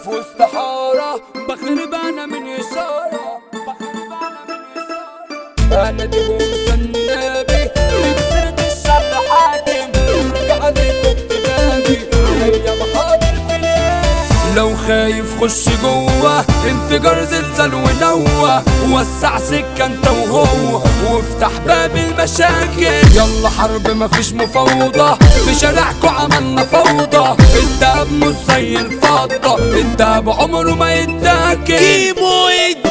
في وسط حارة بخرب انا من اشارة بخرب انا من اشارة انا دي مستني نبي كسرت الشر حاكم قاعد يكب بابي هي محاضر في ليه لو خايف خش جوه انفجار زلزال ونوه وسع سكة انت وهو وافتح باب المشاكل يلا حرب مفيش مفاوضة في شارعكو عملنا فوضى الدهب مش زي الفضة الدهب عمره ما يتاكل كيمو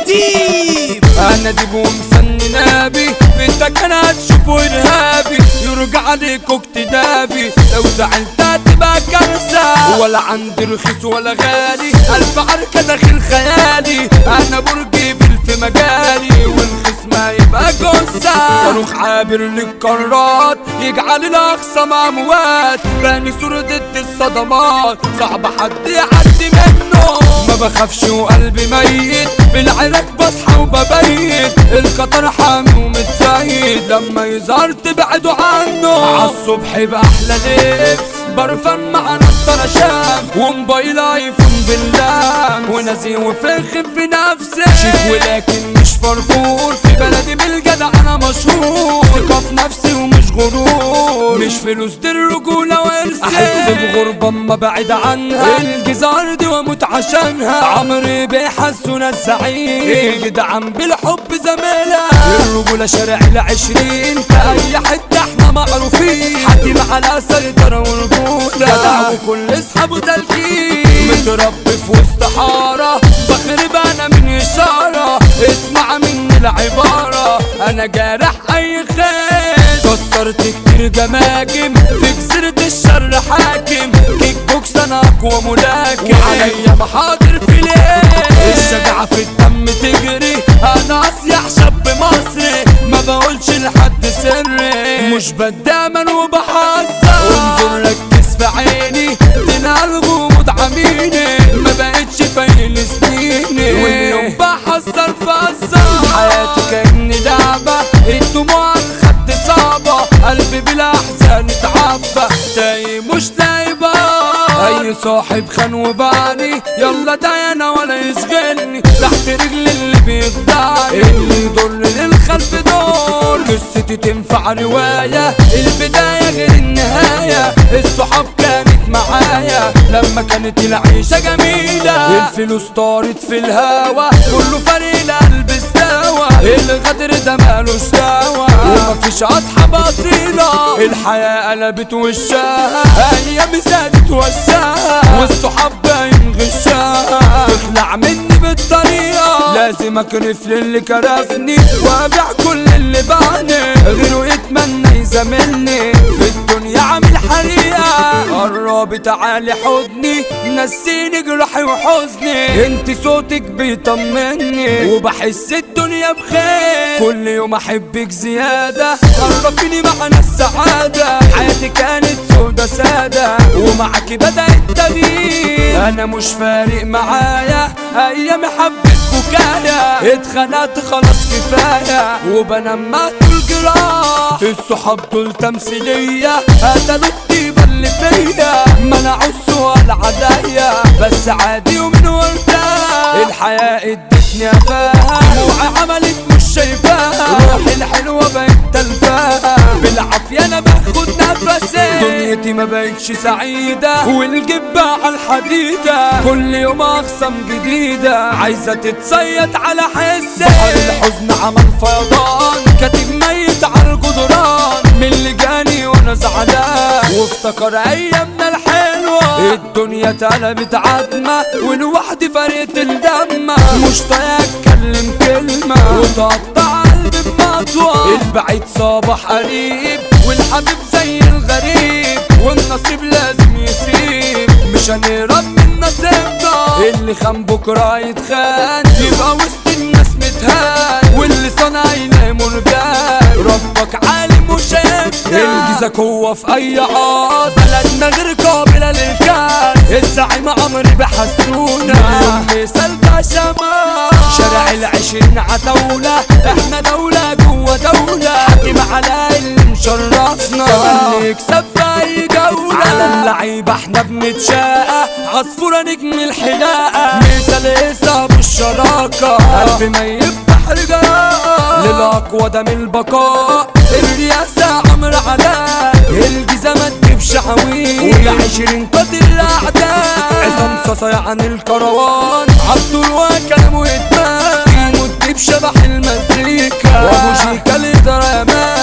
الديب انا ديب ومسني نابي في الدكان هتشوفوا ارهابي يرجع عليك اكتدابي لو زعلت هتبقى كارثة ولا عندي رخيص ولا غالي الف عركة داخل خيالي انا برجي في مجالي والخصم هيبقى جثة صاروخ عابر للقارات يجعل الاقصى اموات باني صورة ضد الصدمات صعب حد يعدي منه ما بخافش وقلبي ميت في العراك بصحى وببيت القطر حامي ومتزايد لما يظهر تبعدوا عنه عالصبح بأحلى لبس برفان مع نضارة شمس وموبايل ايفون بالله ونازي وفخم في نفسي شيك ولكن مش فرفور في بلدي بالجدع انا مشهور ثقة في نفسي ومش غرور مش فلوس دي الرجولة وارثي احس بغربة اما بعيد عنها الجزار دي واموت عشانها عمري بيحسونا الزعيم جدعان بالحب زميلها الرجولة شارع العشرين في اي حتة احنا معروفين حدي على سيطرة ورجولة جدع وكل اصحابه سالكين متربي في وسط حارة بخرب انا من اشارة اسمع مني العبارة انا جارح اي خيس كسرت كتير جماجم في جزيرة الشر حاكم كيك بوكس انا اقوى ملاكم وعليا محاضر في ليه الشجاعة في الدم تجري انا اصيح شاب مصري ما بقولش لحد سري مش بدامن وبحذر انظر ركز في عيني تنال غموض عميني ما بقتش فايل سنيني واليوم بحذر فزر حياتي كأني لعبة الدموع الخد صعبة قلبي بلا احزان اتعبى تايه مش تايبة اي صاحب خان وبعني يلا ده انا ولا يشغلني تحت رجلي اللي بيخدعني اللي يضر للخلف دول قصتي تنفع رواية البداية غير النهاية الصحاب كانت معايا لما كانت العيشة جميلة الفلوس طارت في الهوا كله فريق القلب استوى الغدر ده مالوش دعوة ومفيش اصحاب اصيلة الحياة قلبت وشها ايام زادت وشها والصحاب باين غشها تخلع مني بالطريقة لازم اكرف للي كرفني وابيع كل اللي باعني غيره يتمنى يزاملني في الدنيا عامل حريقة قرب تعالي حضني نسيني جرحي وحزني انت صوتك بيطمني وبحس الدنيا بخير كل يوم احبك زيادة قربيني معنا السعادة حياتي كانت سودة سادة ومعك بدأ التغيير انا مش فارق معايا ايام حبة بكايا اتخنقت خلاص كفاية وبنام مات الجراح الصحاب دول تمثيلية قتلوا الطيبة اللي فيا منعوا السؤال عليا بس عادي ومن وقتها الحياة ادتني افاها دموعي عملت مش شايفاها روحي الحلوة بقت تلفاها بالعافية انا باخد نفسي دنيتي ما بقتش سعيدة والجبة على الحديدة كل يوم اخصم جديدة عايزة تتصيد على حسي بحر الحزن عمل فيضان كاتب ميت على الجدران من اللي جاني وانا زعلان وافتكر ايامنا الحلوة الدنيا اتقلبت عتمة والوحدي فرقت الدمة مش طايق اتكلم كلمة وتقطع قلبي بمطوة البعيد صباح قريب والحبيب زي الغريب والنصيب لازم يسيب مش هنهرب من نصيبنا اللي خان بكرة يتخان يبقى وسط الناس متهان واللي صنع ينام مرجان ربك عالم وشايفنا الجيزة قوة في أي عاص بلدنا غير قابلة للكاس الزعيم عمري بحسونا يوم مثال بشمال شارع العشرين عتاولة احنا دولة جوه دولة حاكم على اللي مشرفنا كمان نكسب في أي جولة على اللعيبة احنا بنتشاقى عصفورة نجم الحلاقة مثال إسا بالشراكة قلبي ميت بحر جراءة للأقوى ده من البقاء الرياسة عمرو علاء الجيزة ما تجيبش عويل والعشرين قاتل الأعداء عصام صاصا عن الكروان عبد الواكل وإدمان يموت بشبح المزيكا وأبو شيكا اللي درمان